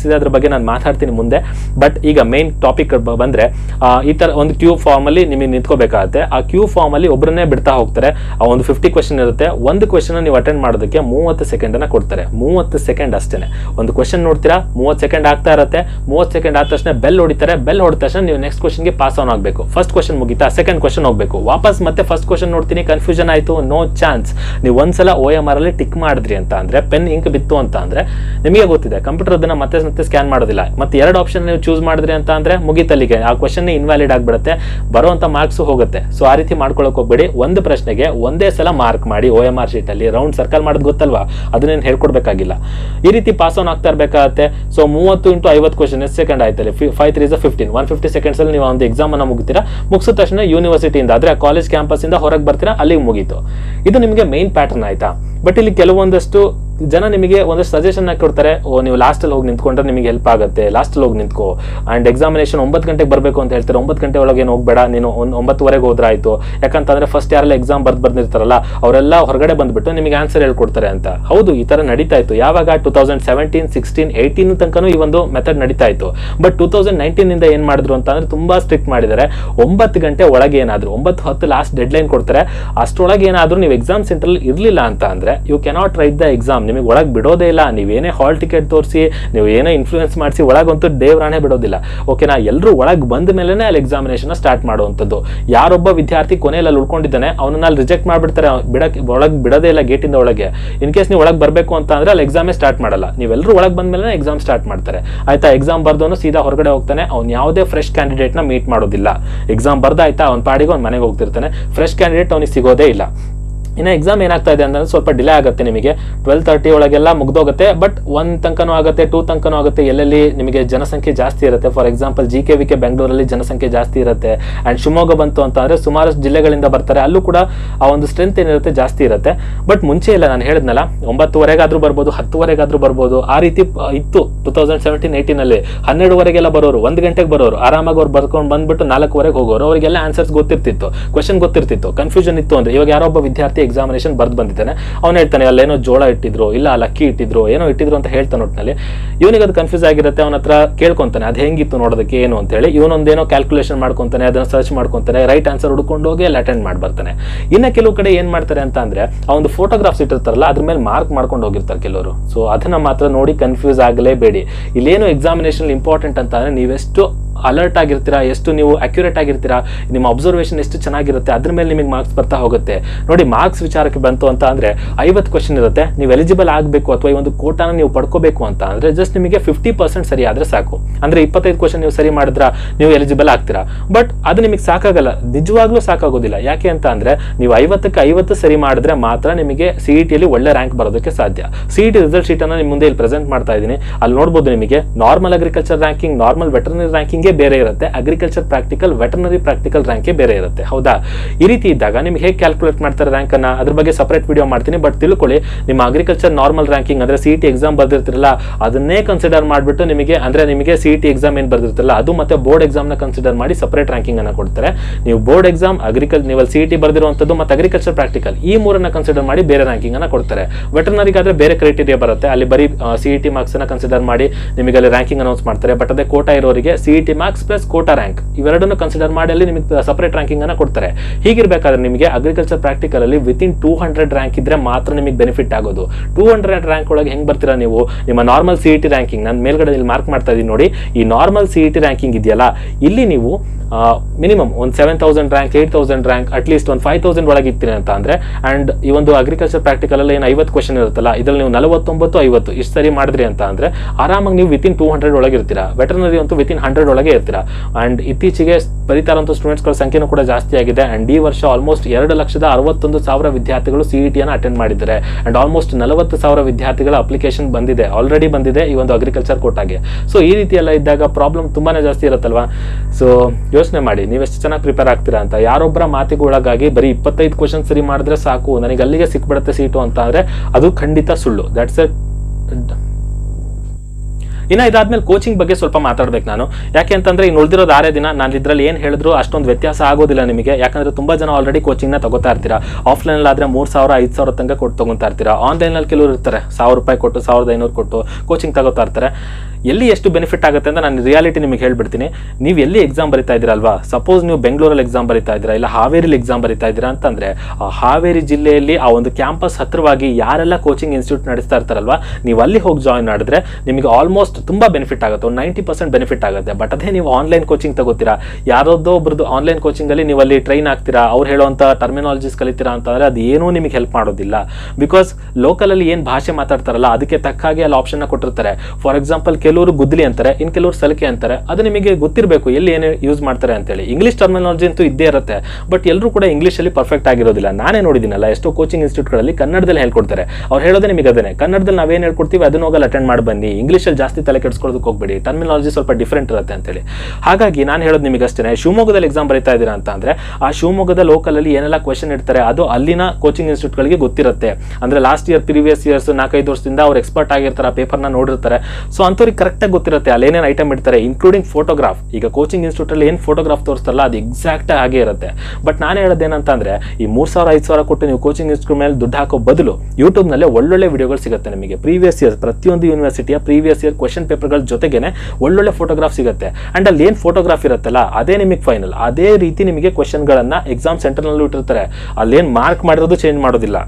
ಇದೆ ಅದ್ರ ಬಗ್ಗೆ ನಾನು ಮಾತಾಡ್ತೀನಿ ಮುಂದೆ ಬಟ್ ಈಗ ಮೇನ್ ಟಾಪಿಕ್ ಬಂದ್ರೆ ಆ, ಈ ತರ ಒಂದು ಕ್ಯೂ ಫಾರ್ಮ್ ಅಲ್ಲಿ ನಿಮಗೆ ನಿಂತ್ಕೋಬೇಕಾಗತ್ತೆ ಆ ಕ್ಯೂ ಫಾರ್ಮ್ ಅಲ್ಲಿ ಒಬ್ಬರನ್ನೇ ಬಿಡ್ತಾ ಹೋಗ್ತಾರೆ ಆ ಒಂದು ಫಿಫ್ಟಿ ಕ್ವಶನ್ ಇರುತ್ತೆ ಒಂದು ಕ್ವಶನ್ ನೀವು ಅಟೆಂಡ್ ಮಾಡೋದಕ್ಕೆ ಮೂವತ್ತು ಸೆಕೆಂಡ್ ಅನ್ನ ಕೊಡ್ತಾರೆ ಮೂವತ್ತು ಸೆಕೆಂಡ್ ಅಷ್ಟೇನೆ ಒಂದು ಕ್ವಶನ್ ನೋಡ್ತೀರಾ ಮೂವತ್ತು ಸೆಕೆಂಡ್ ಆಗ್ತಾ ಇರುತ್ತೆ ಮೂವತ್ತು ಸೆಕೆಂಡ್ ಆದ ತಕ್ಷಣ ಬೆಲ್ ಹೊಡಿತಾರೆ ಬೆಲ್ ಹೊಡೆದ ತಕ್ಷಣ ನೀವು ನೆಕ್ಸ್ಟ್ ಕ್ವಶನ್ಗೆ ಪಾಸ್ ಆನ್ ಆಗಬೇಕು ಫಸ್ಟ್ ಕ್ವಶನ್ ಮುಗಿತಾ ಸೆಕೆಂಡ್ ಕ್ವಶನ್ ಹೋಗ್ಬೇಕು ವಾಪಸ್ ಮತ್ತೆ ಫಸ್ಟ್ ಕ್ವಶನ್ ನೋಡ್ತೀನಿ ಕನ್ಫ್ಯೂಷನ್ ಆಯಿತು ನೋ ಚಾನ್ಸ್ ನೀವು ಒಂದ್ಸಲ ಓ ಎಮ್ ಆರ್ ಅಲ್ಲಿ ಟಿಕ್ ಮಾಡಿದ್ರಿ ಅಂತ ಅಂದ್ರೆ ಪೆನ್ ಇಂಕ್ ಬಿತ್ತು ಅಂತ ಅಂದ್ರೆ ನಿಮಗೆ ಗೊತ್ತಿದೆ ಕಂಪ್ಯೂಟರ್ ಅದನ್ನ ಮತ್ತೆ ಮತ್ತೆ ಸ್ಕ್ಯಾನ್ ಮಾಡೋದಿಲ್ಲ ಮತ್ತೆ ಎರಡು ಆಪ್ಷನ್ ನೀವು ಚೂಸ್ ಮಾಡಿದ್ರಿ ಅಂತ ಅಂದ್ರೆ ಮುಗಿತಲ್ಲಿಗೆ ಆ ಕ್ವಶನ್ ಇನ್ವ್ಯಾಲಿಡ್ ಆಗ್ಬಿಡುತ್ತೆ ಬರುವಂತ ಮಾರ್ಕ್ಸ್ ಹೋಗುತ್ತೆ ಸೊ ಆ ರೀತಿ ಮಾಡ್ಕೊಳಕ್ ಹೋಗ್ಬೇಡಿ ಒಂದು ಪ್ರಶ್ನೆಗೆ ಒಂದೇ ಸಲ ಮಾರ್ಕ್ ಮಾಡಿ ಓ ಎಮ್ ಆರ್ ಶೀಟ್ ಅಲ್ಲಿ ರೌಂಡ್ ಸರ್ಕಲ್ ಮಾಡೋದು ಗೊತ್ತಲ್ವಾ ಅದನ್ನೇನು ಹೇಳ್ಕೊಡ್ಬೇಕಾಗಿಲ್ಲ ಈ ರೀತಿ ಪಾಸ್ ಆನ್ ಆಗ್ತಾ ಇರಬೇಕಾಗತ್ತೆ ಸೊ ಮೂವತ್ತು ಇಂಟು ಐವತ್ತು ಕ್ವಶನ್ ಎಷ್ಟು ಸೆಕೆಂಡ್ ಆಯ್ತಲ್ಲಿ five three fifteen one fifty seconds ಅಲ್ಲಿ ನೀವು ಒಂದು ಎಕ್ಸಾಮ್ ಅನ್ನ ಮುಗಿತೀರಾ ಮುಗಿಸಿದ ತಕ್ಷಣ ಯೂನಿವರ್ಸಿಟಿಯಿಂದ ಆದ್ರೆ ಕಾಲೇಜ್ ಕ್ಯಾಂಪಸ್ ಇಂದ ಹೊರಗೆ ಬರ್ತೀರಾ ಅಲ್ಲಿಗೆ ಮುಗೀತು ಇದು ನಿಮಗೆ ಮೈನ್ ಪ್ಯಾಟರ್ನ್ ಆಯ್ತಾ ಬಟ್ ಇಲ್ಲಿ ಕೆಲವೊಂದಷ್ಟು ಜನ ನಿಮಗೆ ಒಂದಷ್ಟು ಸಜೆಷನ್ ಕೊಡ್ತಾರೆ ಓ ನೀವು ಲಾಸ್ಟಲ್ಲಿ ಹೋಗಿ ನಿಂತ್ಕೊಂಡ್ರೆ ನಿಮಗೆ ಹೆಲ್ಪ್ ಆಗುತ್ತೆ ಲಾಸ್ಟಲ್ಲಿ ಹೋಗಿ ನಿಂತ್ಕೋ ಅಂಡ್ ಎಕ್ಸಾಮಿನೇಷನ್ ಒಂಬತ್ತು ಗಂಟೆಗೆ ಬರಬೇಕು ಅಂತ ಹೇಳ್ತಾರೆ ಒಂಬತ್ತು ಗಂಟೆ ಒಳಗೆ ಏನು ಹೋಗ್ಬೇಡ ನೀನು ಒಂದು ಒಂಬತ್ತುವರೆಗೆ ಹೋದ್ರಾಯ್ತು ಯಾಕಂತಂದ್ರೆ ಫಸ್ಟ್ ಯಾರೆಲ್ಲ ಎಕ್ಸಾಮ್ ಬರ್ದು ಬಂದಿರ್ತಾರಲ್ಲ ಅವರೆಲ್ಲ ಹೊರಗಡೆ ಬಂದ್ಬಿಟ್ಟು ನಿಮಗೆ ಆನ್ಸರ್ ಹೇಳ್ಕೊಡ್ತಾರೆ ಅಂತ ಹೌದು ಈ ತರ ನಡೀತಾ ಇತ್ತು ಯಾವಾಗ two thousand seventeen sixteen eighteen ತನಕನೂ ಈ ಒಂದು ಮೆಥಡ್ ನಡೀತಾ ಇತ್ತು ಬಟ್ ಟೂ ತೌಸಂಡ್ ನೈನ್ಟೀನ್ ಇಂದ ಏನ್ ಮಾಡಿದ್ರು ಅಂತ ಅಂದ್ರೆ ತುಂಬಾ ಸ್ಟ್ರಿಕ್ಟ್ ಮಾಡಿದ್ದಾರೆ ಒಂಬತ್ತು ಗಂಟೆ ಒಳಗೆ ಏನಾದ್ರು ಒಂಬತ್ತು ಹತ್ತು ಲಾಸ್ಟ್ ಡೆಡ್ ಲೈನ್ ಕೊಡ್ತಾರೆ ಅಷ್ಟೊಳಗೆ ಏನಾದ್ರು ನೀವು ಎಕ್ಸಾಮ್ ಸೆಂಟರ್ ಇರ್ಲಿಲ್ಲ ಅಂತ ಅಂದ್ರೆ you cannot write the exam ನಿಮಗೆ ಒಳಗೆ ಬಿಡೋದೇ ಇಲ್ಲ ನೀವೇನೇ ಹಾಲ್ ಟಿಕೆಟ್ ತೋರಿಸಿ ನೀವು ಏನೇ ಇನ್ಫ್ಲೂಯೆನ್ಸ್ ಮಾಡಿಸಿ ಒಳಗಂತೂ ದೇವ್ರಾಣೆ ಬಿಡೋದಿಲ್ಲ ಓಕೆನಾ ಎಲ್ಲರೂ ಒಳಗೆ ಬಂದ ಮೇಲೆ ಅಲ್ಲಿ ಎಕ್ಸಾಮಿನೇಷನ್ ಸ್ಟಾರ್ಟ್ ಮಾಡುವಂಥದ್ದು ಯಾರೊಬ್ಬ ವಿದ್ಯಾರ್ಥಿ ಕೊನೆಯಲ್ಲಿ ಅಲ್ಲಿ ಉಳ್ಕೊಂಡಿದ್ದಾನೆ ಅವನನ್ನ ಅಲ್ಲಿ ರಿಜೆಕ್ಟ್ ಮಾಡಿಬಿಡ್ತಾರೆ ಬಿಡಕ್ಕೆ ಒಳಗೆ ಬಿಡೋದೇ ಇಲ್ಲ ಗೇಟಿಂದ ಒಳಗೆ ಇನ್ ಕೇಸ್ ನೀವು ಒಳಗೆ ಬರಬೇಕು ಅಂತ ಅಂದ್ರೆ ಅಲ್ಲಿ ಎಕ್ಸಾಮೇ ಸ್ಟಾರ್ಟ್ ಮಾಡಲ್ಲ ನೀವೆಲ್ಲರೂ ಒಳಗೆ ಬಂದ್ಮೇಲೆ ಎಕ್ಸಾಮ್ ಸ್ಟಾರ್ಟ್ ಮಾಡ್ತಾರೆ ಆಯ್ತಾ ಎಕ್ಸಾಮ್ ಬರ್ದವನು ಸೀದಾ ಹೊರಗಡೆ ಹೋಗ್ತಾನೆ ಅವ್ನು ಯಾವುದೇ ಫ್ರೆಶ್ ಕ್ಯಾಂಡಿಡೇಟ್ನ ಮೀಟ್ ಮಾಡೋದಿಲ್ಲ ಎಕ್ಸಾಮ್ ಬರ್ದಾಯ್ತಾ ಅವ್ನ ಪಾಡಿಗೆ ಅವ್ನ ಮನೆಗೆ ಹೋಗ್ತಿರ್ತಾನೆ ಫ್ರೆಶ್ ಕ್ಯಾಂಡಿಡೇಟ್ ಅವನಿಗೆ ಸಿಗೋದೇ ಇಲ್ಲ ಇನ್ನು ಎಕ್ಸಾಮ್ ಏನಾಗ್ತಾ ಇದೆ ಅಂತಂದ್ರೆ ಸ್ವಲ್ಪ ಡಿಲೇ ಆಗುತ್ತೆ ನಿಮಗೆ ಟ್ವೆಲ್ ತರ್ಟಿ ಒಳಗೆಲ್ಲ ಮುಗ್ದೋಗುತ್ತೆ ಬಟ್ ಒನ್ ತನಕನೂ ಆಗುತ್ತೆ ಟೂ ತನಕನೂ ಆಗುತ್ತೆ ಎಲ್ಲೆಲ್ಲಿ ನಿಮಗೆ ಜನಸಂಖ್ಯೆ ಜಾಸ್ತಿ ಇರುತ್ತೆ for example G K V K ಬೆಂಗಳೂರಲ್ಲಿ ಜನಸಂಖ್ಯೆ ಜಾಸ್ತಿ ಇರುತ್ತೆ ಆ್ಯಂಡ್ ಶಿವಮೊಗ್ಗ ಬಂತು ಅಂತ ಅಂದರೆ ಸುಮಾರು ಜಿಲ್ಲೆಗಳಿಂದ ಬರ್ತಾರೆ ಅಲ್ಲೂ ಕೂಡ ಆ ಒಂದು ಸ್ಟ್ರೆಂತ್ ಏನಿರುತ್ತೆ ಜಾಸ್ತಿ ಇರುತ್ತೆ ಬಟ್ ಮುಂಚೆ ಇಲ್ಲ ನಾನು ಹೇಳಿದ್ನಲ್ಲ ಒಂಬತ್ತುವರೆಗಾದ್ರೂ ಬರ್ಬೋದು ಹತ್ತುವರೆಗಾದ್ರೂ ಬರ್ಬೋದು ಆ ರೀತಿ ಪ- ಇತ್ತು ಟೂ ತೌಸಂಡ್ ಸೆವೆಂಟೀನ್ ಏಯ್ಟೀನಲ್ಲಿ ಹನ್ನೆರಡುವರೆಗೆಲ್ಲ ಬರೋರು ಒಂದು ಗಂಟೆಗೆ ಬರೋರು ಆರಾಮಾಗಿ ಅವ್ರು ಬರ್ಕೊಂಡು ಬಂದ್ಬಿಟ್ಟು ನಾಲ್ಕುವರೆಗೆ ಹೋಗೋರು ಅವರಿಗೆಲ್ಲ ಆನ್ಸರ್ಸ್ ಗೊತ್ತಿರ್ತಿತ್ತು ಕ್ವಶನ್ ಗೊತ್ತಿರ್ತಿತ್ತು ಕನ್ಫ್ಯೂಷನ್ ಇತ್ತು ಅಂದ್ರೆ ಇವಾಗ ಯಾರೊಬ್ಬ ವಿದ್ಯಾರ್ಥಿ ಎಕ್ಸಾಮಿನೇಷನ್ ಬರ್ದು ಬಂದಿದ್ದಾನೆ ಅವ್ನು ಹೇಳ್ತಾನೆ ಅಲ್ಲೇನೋ ಜೋಳ ಇಟ್ಟಿದ್ರು ಇಲ್ಲ ಅಲ್ಲಿ ಅಕ್ಕಿ ಇಟ್ಟಿದ್ರು ಏನೋ ಇಟ್ಟಿದ್ರು ಅಂತ ಹೇಳ್ತಾನೆ ಒಟ್ಟಿನಲ್ಲಿ ಇವನಿಗೆ ಅದು ಕನ್ಫ್ಯೂಸ್ ಆಗಿರುತ್ತೆ ಅವನ ಹತ್ರ ಕೇಳ್ಕೊಂತಾನೆ ಅದು ಹೆಂಗಿತ್ತು ನೋಡೋದಕ್ಕೆ ಏನು ಅಂತ ಹೇಳಿ ಇವನೊಂದೇನೋ ಕ್ಯಾಲ್ಕುಲೇಷನ್ ಮಾಡ್ಕೊಂತಾನೆ ಅದನ್ನ ಸರ್ಚ್ ಮಾಡ್ಕೊಂತಾನೆ ರೈಟ್ ಆನ್ಸರ್ ಹುಡ್ಕೊಂಡು ಹೋಗಿ ಅಲ್ಲಿ ಅಟೆಂಡ್ ಮಾಡಿ ಬರ್ತಾನೆ ಇನ್ನು ಕೆಲವು ಕಡೆ ಏನ್ ಮಾಡ್ತಾರೆ ಅಂತ ಅಂದ್ರೆ ಆ ಒಂದು ಫೋಟೋಗ್ರಾಫ್ಸ್ ಇಟ್ಟಿರ್ತಾರಲ್ಲ ಅದ್ರ ಮೇಲೆ ಮಾರ್ಕ್ ಮಾಡ್ಕೊಂಡು ಹೋಗಿರ್ತಾರೆ ಕೆಲವರು ಸೊ ಅದನ್ನ ಮಾತ್ರ ನೋಡಿ ಕನ್ಫ್ಯೂಸ್ ಆಗಲೇಬೇಡಿ ಇಲ್ಲೇನು ಎಕ್ಸಾಮಿನೇಷನ್ ಇಂಪಾರ್ಟೆಂಟ್ ಅಂತ ಅಂದ್ರೆ ನೀವೆಷ್ಟು ಅಲರ್ಟ್ ಆಗಿರ್ತೀರಾ ಎಷ್ಟು ನೀವು ಅಕ್ಯುರೇಟ್ ಆಗಿರ್ತೀರಾ ನಿಮ್ಮ ಅಬ್ಸರ್ವೇಷನ್ ಎಷ್ಟು ಚೆನ್ನಾಗಿರುತ್ತೆ ಅದ್ರ ಮೇಲೆ ನಿಮಗೆ ಮಾರ್ಕ್ಸ್ ಬರ್ತಾ ಹೋಗುತ್ತೆ ನೋಡಿ ಮಾರ್ಕ್ಸ್ ವಿಚಾರಕ್ಕೆ ಬಂತು ಅಂತ ಅಂದ್ರೆ ಐವತ್ತು ಕ್ವಶನ್ ಇರುತ್ತೆ ನೀವು ಎಲಿಜಿಬಲ್ ಆಗಬೇಕು ಅಥವಾ ಈ ಒಂದು ಕೋಟಾನ ನೀವು ಪಡ್ಕೋಬೇಕು ಅಂತ ಅಂದ್ರೆ ಜಸ್ಟ್ ನಿಮಗೆ ಫಿಫ್ಟಿ ಪರ್ಸೆಂಟ್ ಸರಿ ಆದ್ರೆ ಸಾಕು ಅಂದ್ರೆ ಇಪ್ಪತ್ತೈದು ಕ್ವಶನ್ ನೀವು ಸರಿ ಮಾಡಿದ್ರ ನೀವು ಎಲಿಜಿಬಲ್ ಆಗ್ತೀರಾ ಬಟ್ ಅದು ನಿಮಗೆ ಸಾಕಾಗಲ್ಲ ನಿಜವಾಗ್ಲೂ ಸಾಕಾಗೋದಿಲ್ಲ ಯಾಕೆ ಅಂತ ಅಂದ್ರೆ ನೀವು ಐವತ್ತಕ್ಕೆ ಐವತ್ತು ಸರಿ ಮಾಡಿದ್ರೆ ಮಾತ್ರ ನಿಮಗೆ ಸಿ ಇ ಟಿಯಲ್ಲಿ ಒಳ್ಳೆ ರ್ಯಾಂಕ್ ಬರೋದಕ್ಕೆ ಸಾಧ್ಯ C E T result sheet ಅನ್ನ ನಿಮ್ಮ ಮುಂದೆ ಇಲ್ಲಿ ಪ್ರೆಸೆಂಟ್ ಮಾಡ್ತಾ ಇದ್ದೀನಿ ಅಲ್ಲಿ ನೋಡ್ಬೋದು ನಿಮಗೆ normal agriculture ranking normal veterinary ರ್ಯಾಂಕಿಂಗೇ ಬೇರೆ ಇರುತ್ತೆ ಅಗ್ರಿಕಲ್ಚರ್ ಪ್ರಾಕ್ಟಿಕಲ್ ವೆಟರ್ನರಿ ಪ್ರಾಕ್ಟಿಕಲ್ ರ್ಯಾಂಕೇ ಬೇರೆ ಇರುತ್ತೆ ಹೌದಾ ಈ ರೀತಿ ಇದ್ದಾಗ ನಿಮ್ಗೆ ಹೇಗೆ ಕ್ಯಾಲ್ಕುಲೇಟ್ ಮಾಡ್ತಾರೆ ರ್ಯಾಂಕ್ ಅನ್ನ ಅದ್ರ ಬಗ್ಗೆ ಸಪರೇಟ್ ವಿಡಿಯೋ ಮಾಡ್ತೀನಿ ಬಟ್ ತಿಳ್ಕೊಳ್ಳಿ ನಿಮ್ಮ ಅಗ್ರಿಕಲ್ಚರ್ ನಾರ್ಮಲ್ ರ್ಯಾಂಕಿಂಗ್ ಅಂದ್ರೆ ಸಿ ಟಿ ಎಕ್ಸಾಮ್ ಬರ್ದಿರ್ತಿರಲ್ಲ ಅದನ್ನೇ ಕನ್ಸಿಡರ್ ಮಾಡಿಬಿಟ್ಟು ನಿಮಗೆ ಅಂದ್ರೆ ನಿಮಗೆ ಸಿ ಟಿ ಎಕ್ಸಾಮ್ ಏನು ಬರ್ದಿರ್ತಿರಲ್ಲ ಅದು ಮತ್ತೆ ಬೋರ್ಡ್ ಎಕ್ಸಾಮ್ ನ ಕನ್ಸಿಡರ್ ಮಾಡಿ ಸಪರೇಟ್ ರ್ಯಾಂಕಿಂಗ್ ಅನ್ನ ಕೊಡ್ತಾರೆ ನೀವು ಬೋರ್ಡ್ ಎಕ್ಸಾಮ್ ಅಗ್ರಿಕಲ್ ನೀವು ಸಿ ಟಿ ಬರ್ದಿರುವಂತದ್ದು ಮತ್ತೆ ಅಗ್ರಿಕಲ್ಚರ್ ಪ್ರಾಕ್ಟಿಕಲ್ ಈ ಮೂರನ್ನ ಕನ್ಸಿಡರ್ ಮಾಡಿ ಬೇರೆ ರ್ಯಾಂಕಿಂಗ್ ಅನ್ನ ಕೊಡ್ತಾರೆ ವೆಟರ್ನರಿಗಾದ್ರೆ ಬೇರೆ ಕ್ರೈಟೀರಿಯಾ ಬರುತ್ತೆ ಅಲ್ಲಿ ಬರೀ ಸಿ ಟಿ ಮಾರ್ಕ್ಸ್ ಅನ್ನ ಕನ್ಸಿಡರ್ ಮಾಡಿ ನಿಮಗೆ ಅಲ್ಲಿ ರ್ಯಾಂಕಿಂಗ್ ಅನೌನ್ಸ್ ಮಾಡ್ತಾರೆ ಬಟ್ ಅದೇ ಕೋಟಾ ಇರೋರಿಗೆ C T marks plus quota rank ಇವೆರಡನ್ನು ಕನ್ಸಿಡರ್ ಮಾಡಿ ಅಲ್ಲಿ ನಿಮಗೆ ಸಪರೇಟ್ ರ್ಯಾಂಕಿಂಗ್ ಅನ್ನ ಕೊಡ್ತಾರೆ ಹೀಗಿರ್ಬೇಕಾದ್ರೆ ನಿಮಗೆ ಅಗ್ರಿಕಲ್ಚರ್ ಪ್ರಾಕ್ಟಿಕಲ್ ಅಲ್ಲಿ ವಿತಿನ್ ಟೂ ಹಂಡ್ರೆಡ್ ರ್ಯಾಂಕ್ ಇದ್ರೆ ಮಾತ್ರ ನಿಮಗೆ ಬೆನಿಫಿಟ್ ಆಗೋದು ಟೂ ಹಂಡ್ರೆಡ್ ರ್ಯಾಂಕ್ ಒಳಗೆ ಹೆಂಗ್ ಬರ್ತೀರಾ ನೀವು ನಿಮ್ಮ ನಾರ್ಮಲ್ ಸಿ ಟಿ ರ್ಯಾಂಕಿಂಗ್ ನಾನು ಮೇಲ್ಗಡೆ ಇಲ್ಲಿ ಮಾರ್ಕ್ ಮಾಡ್ತಾ ಇದ್ದೀನಿ ನೋಡಿ ಈ ನಾರ್ಮಲ್ ಸಿ ಟಿ ರ್ಯಾಂಕಿಂಗ್ ಇದೆಯಲ್ಲ ಇಲ್ಲಿ ನೀವು ಮಿನಿಮಮ್ ಒಂದು seven thousand rank eight thousand rank at least ಒಂದು ಫೈವ್ ತೌಸಂಡ್ ಒಳಗೆ ಇರ್ತೀನಿ ಅಂತ ಅಂದ್ರೆ ಅಂಡ್ ಈ ಒಂದು ಅಗ್ರಿಕಲ್ಚರ್ ಪ್ರಾಕ್ಟಿಕಲ್ ಅಲ್ಲಿ ಏನು ಐವತ್ತು ಕ್ವಶನ್ ಇರುತ್ತಲ್ಲ ಇದ್ರಲ್ಲಿ ನೀವು ನಲವತ್ತೊಂಬತ್ತು ಐವತ್ತು ಇಷ್ಟು ಸರಿ ಮಾಡಿದ್ರಿ ಅಂತ ಅಂದ್ರೆ ಆರಾಮಾಗಿ ನೀವು ವಿತಿನ್ ಟೂ ಹಂಡ್ರೆಡ್ ಒಳಗೆ ಇರ್ತೀರಾ ವೆಟರ್ನರಿ ಅಂತೂ ವಿತಿನ್ ಹಂಡ್ರೆಡ್ ಒಳಗೆ ಇರ್ತೀರಾ ಅಂಡ್ ಇತ್ತೀಚೆಗೆ ಬರೀತಾರಂತ ಸ್ಟೂಡೆಂಟ್ಸ್ಗಳ ಸಂಖ್ಯೆನೂ ಕೂಡ ಜಾಸ್ತಿ ಆಗಿದೆ ಅಂಡ್ ಈ ವರ್ಷ ಆಲ್ಮೋಸ್ಟ್ ಎರಡು ಲಕ್ಷದ ಅರವತ್ತೊಂದು ಸಾವಿರ ವಿದ್ಯಾರ್ಥಿಗಳು ಸಿ ಇ ಟಿಯನ್ನು ಅಟೆಂಡ್ ಮಾಡಿದ್ದಾರೆ ಅಂಡ್ ಆಲ್ಮೋಸ್ಟ್ ನಲವತ್ತು ಸಾವಿರ ವಿದ್ಯಾರ್ಥಿಗಳ ಅಪ್ಲಿಕೇಶನ್ ಬಂದಿದೆ ಆಲ್ರೆಡಿ ಬಂದಿದೆ ಈ ಒಂದು ಅಗ್ರಿಕಲ್ಚರ್ ಕೋಟಾಗೆ ಸೊ ಈ ರೀತಿ ಎಲ್ಲ ಇದ್ದಾಗ ಪ್ರಾಬ್ಲಮ್ ತುಂಬಾನೇ ಜಾಸ್ತಿ ಇರುತ್ತಲ್ವಾ ಸೊ ಯೋಚನೆ ಮಾಡಿ ನೀವು ಎಷ್ಟು ಚೆನ್ನಾಗಿ ಪ್ರಿಪೇರ್ ಆಗ್ತೀರಾ ಅಂತ ಯಾರೊಬ್ಬರ ಮಾತಿಗೆ ಒಳಗಾಗಿ ಬರೀ ಇಪ್ಪತ್ತೈದು ಕ್ವಶನ್ ಸರಿ ಮಾಡಿದ್ರೆ ಸಾಕು ನನಗೆ ಅಲ್ಲಿಗೆ ಸಿಕ್ಬಿಡುತ್ತೆ ಸೀಟು ಅಂತ ಅಂದ್ರೆ ಅದು ಖಂಡಿತ ಸುಳ್ಳು ದಟ್ಸ್ ಎ ಇನ್ನು ಇದಾದ್ಮೇಲೆ ಕೋಚಿಂಗ್ ಬಗ್ಗೆ ಸ್ವಲ್ಪ ಮಾತಾಡ್ಬೇಕು ನಾನು ಯಾಕೆ ಅಂತಂದ್ರೆ ಇನ್ನು ಉಳಿದಿರೋದು ಆರೇ ದಿನ ನಾನು ಇದ್ರಲ್ಲಿ ಏನು ಹೇಳಿದ್ರು ಅಷ್ಟೊಂದು ವ್ಯತ್ಯಾಸ ಆಗೋದಿಲ್ಲ ನಿಮಗೆ ಯಾಕಂದ್ರೆ ತುಂಬಾ ಜನ ಆಲ್ರೆಡಿ ಕೋಚಿಂಗ್ನ ತಗೋತಾ ಇರ್ತೀರಾ ಆಫ್ಲೈನ್ ಆದ್ರೆ ಮೂರು ಸಾವಿರ ಐದು ಸಾವಿರ ತನಕ ಕೊಟ್ಟು ತಗೊಂತಾ ಇರ್ತೀರಾ ಆನ್ಲೈನಲ್ಲಿ ಕೆಲವರು ಇರ್ತಾರೆ ಸಾವಿರ ರೂಪಾಯಿ ಕೊಟ್ಟು ಸಾವಿರದ ಐನೂರು ಕೊಟ್ಟು ಕೋಚಿಂಗ್ ತಗೋತಾ ಇರ್ತಾರೆ ಎಲ್ಲಿ ಎಷ್ಟು ಬೆನಿಫಿಟ್ ಆಗುತ್ತೆ ಅಂತ ನಾನು ರಿಯಾಲಿಟಿ ನಿಮಗೆ ಹೇಳ್ಬಿಡ್ತೀನಿ ನೀವು ಎಲ್ಲಿ ಎಕ್ಸಾಮ್ ಬರಿತಾ ಇದ್ದೀರಲ್ವಾ ಸಪೋಸ್ ನೀವು ಬೆಂಗಳೂರಲ್ಲಿ ಎಕ್ಸಾಮ್ ಬರಿತಾ ಇದ್ದೀರಾ ಇಲ್ಲ ಹಾವೇರಿಲಿ ಎಕ್ಸಾಮ್ ಬರಿತಾ ಇದ್ದೀರಾ ಅಂತಂದ್ರೆ ಆ ಹಾವೇರಿ ಜಿಲ್ಲೆಯಲ್ಲಿ ಆ ಒಂದು ಕ್ಯಾಂಪಸ್ ಹತ್ರವಾಗಿ ಯಾರೆಲ್ಲ ಕೋಚಿಂಗ್ ಇನ್ಸ್ಟಿಟ್ಯೂಟ್ ನಡೆಸ್ತಾ ಇರ್ತಾರಲ್ವಾ ನೀವು ಅಲ್ಲಿ ಹೋಗಿ ಜಾಯ್ನ್ ಮಾಡಿದ್ರೆ ನಿಮಗೆ ಆಲ್ಮೋಸ್ಟ್ ತುಂಬಾ ಬೆನಿಫಿಟ್ ಆಗುತ್ತೆ ಒಂದು ನೈಂಟಿ ಪರ್ಸೆಂಟ್ ಬೆನಿಫಿಟ್ ಆಗುತ್ತೆ ಬಟ್ ಅದೇ ನೀವು ಆನ್ಲೈನ್ ಕೋಚಿಂಗ್ ತಗೋತೀರಾ ಯಾರದೋ ಒಬ್ರದ್ದು ಆನ್ಲೈನ್ ಕೋಚಿಂಗಲ್ಲಿ ನೀವು ಅಲ್ಲಿ ಟ್ರೈನ್ ಆಗ್ತೀರಾ ಅವ್ರು ಹೇಳುವಂಥ ಟರ್ಮಿನಾಲಜೀಸ್ ಕಲಿತೀರಾ ಅಂತಂದ್ರೆ ಅದು ಏನೂ ನಿಮಗೆ ಹೆಲ್ಪ್ ಮಾಡೋದಿಲ್ಲ ಬಿಕಾಸ್ ಲೋಕಲಲ್ಲಿ ಏನು ಭಾಷೆ ಮಾತಾಡ್ತಾರಲ್ಲ ಅದಕ್ಕೆ ತಕ್ಕ ಹಾಗೆ ಅಲ್ಲಿ ಆಪ್ಷನ್ನ ಕೊಟ್ಟಿರ್ತಾರೆ ಫಾರ್ ಎಕ್ಸಾಂಪಲ್ ಕೆಲವರು ಗುದ್ದಲಿ ಅಂತಾರೆ ಇನ್ನು ಕೆಲವರು ಸಲಿಕೆ ಅಂತಾರೆ ಅದು ನಿಮಗೆ ಗೊತ್ತಿರಬೇಕು ಎಲ್ಲಿ ಏನು ಯೂಸ್ ಮಾಡ್ತಾರೆ ಅಂತೇಳಿ ಇಂಗ್ಲೀಷ್ ಟರ್ಮಿನಾಲಜಿ ಅಂತೂ ಇದ್ದೇ ಇರುತ್ತೆ ಬಟ್ ಎಲ್ಲರೂ ಕೂಡ ಇಂಗ್ಲೀಷಲ್ಲಿ ಪರ್ಫೆಕ್ಟ್ ಆಗಿರೋದಿಲ್ಲ ನಾನೇ ನೋಡಿದ್ದೀನಲ್ಲ ಎಷ್ಟೋ ಕೋಚಿಂಗ್ ಇನ್ಸ್ಟಿಟ್ಯೂಟ್ಗಳಲ್ಲಿ ಕನ್ನಡದಲ್ಲಿ ಹೇಳ್ಕೊಡ್ತಾರೆ ಅವ್ರು ಹೇಳೋದೇ ನಿಮಗೆ ಅದನ್ನೇ ಕನ್ನಡದಲ್ಲಿ ನಾವೇನು ಹೇಳ್ಕೊಡ್ತೀವಿ ಅದನ್ನ ಹೋಗಲ್ಲ ಅಟೆಂಡ್ ಮಾಡಿ ಬನ್ನಿ ಇಂಗ್ಲೀಷಲ್ಲಿ ಜಾಸ್ತಿ ತಲೆ ಕೆಡಿಸ್ಕೊಳ್ಳೋದಕ್ಕೆ ಹೋಗ್ಬೇಡಿ ಟರ್ಮಿನಾಲಜಿ ಸ್ವಲ್ಪ ಡಿಫ್ರೆಂಟ್ ಇರುತ್ತೆ ಅಂತೇಳಿ ಹಾಗಾಗಿ ನಾನು ಹೇಳೋದು ನಿಮಗೆ ಅಷ್ಟೇ ಶಿವಮೊಗ್ಗದಲ್ಲಿ ಎಕ್ಸಾಮ್ ಬರೀತಾ ಇದ್ದೀರಾ ಅಂತ ಅಂದ್ರೆ ಆ ಶಿವಮೊಗ್ಗದ ಲೋಕಲಲ್ಲಿ ಏನೆಲ್ಲ ಕ್ವೆಶನ್ ಇಡ್ತಾರೆ ಅದು ಅಲ್ಲಿನ ಕೋಚಿಂಗ್ ಇನ್ಸ್ಟಿಟ್ಯೂಟ್ಗಳಿಗೆ ಗೊತ್ತಿರುತ್ತೆ ಅಂದ್ರೆ ಲಾಸ್ಟ್ ಇಯರ್ ಪ್ರೀವಿಯಸ್ ಇಯರ್ಸ್ ನಾಲ್ಕೈದು ವರ್ಷದಿಂದ ಅವ್ರು ಎಕ್ಸ್ಪರ್ಟ್ ಆಗಿರ್ತಾರೆ ಆ ಪೇಪರ್ನ ನೋಡಿರ್ತಾರೆ ಸೊ ಅಂಥವ್ರಿಗೆ ಕರೆಕ್ಟಾಗಿ ಗೊತ್ತಿರುತ್ತೆ ಅಲ್ಲಿ ಏನೇನು ಐಟಮ್ ಇಡ್ತಾರೆ ಇನ್ಕ್ಲೂಡಿಂಗ್ ಫೋಟೋಗ್ರಾಫ್ ಈಗ ಕೋಚಿಂಗ್ ಇನ್ಸ್ಟಿಟ್ಯೂಟಲ್ಲಿ ಏನು ಫೋಟೋಗ್ರಾಫ್ ತೋರಿಸ್ತಾರಲ್ಲ ಅದು ಎಕ್ಸಾಕ್ಟ್ ಹಾಗೆ ಇರುತ್ತೆ ಬಟ್ ನಾನು ಹೇಳೋದೇನಂತಂದ್ರೆ ಈ ಮೂರು ಸಾವಿರ ಐದು ಸಾವಿರ ಕೊಟ್ಟು ನೀವು ಕೋಚಿಂಗ್ ಇನ್ಸ್ಟಿಟ್ಯೂಟ್ ಮೇಲೆ ದುಡ್ಡು ಹಾಕೋ ಬದಲು ಯೂಟ್ಯೂಬ್ನಲ್ಲೇ ಒಳ್ಳೊಳ್ಳೆ ವಿಡಿಯೋಗಳು ಸಿಗುತ್ತೆ ನಿಮಗೆ ಪ್ರೀವಿಯಸ್ ಇಯರ್ ಪ್ರತಿಯೊಂದು ಯೂನಿವರ್ಸಿಟಿಯ ಪ್ರೀವಿಯಸ್ ಇಯರ್ ಕ್ವೆಶನ್ ಪೇಪರ್ಗಳ ಜೊತೆಗೇನೆ ಒಳ್ಳೊಳ್ಳೆ ಫೋಟೋಗ್ರಾಫ್ ಸಿಗುತ್ತೆ ಅಂಡ್ ಅಲ್ಲಿ ಏನು ಫೋಟೋಗ್ರಾಫ್ ಇರುತ್ತಲ್ಲ ಅದೇ ನಿಮಗೆ ಫೈನಲ್ ಅದೇ ರೀತಿ ನಿಮಗೆ ಕ್ವೆಶನ್ಗಳನ್ನ ಎಕ್ಸಾಮ್ ಸೆಂಟರ್ನಲ್ಲೂ ಇಟ್ಟಿರ್ತಾರೆ ಅಲ್ಲೇನು ಮಾರ್ಕ್ ಮಾಡಿರೋದು ಚೇಂಜ್ ಮಾಡೋದಿಲ್ಲ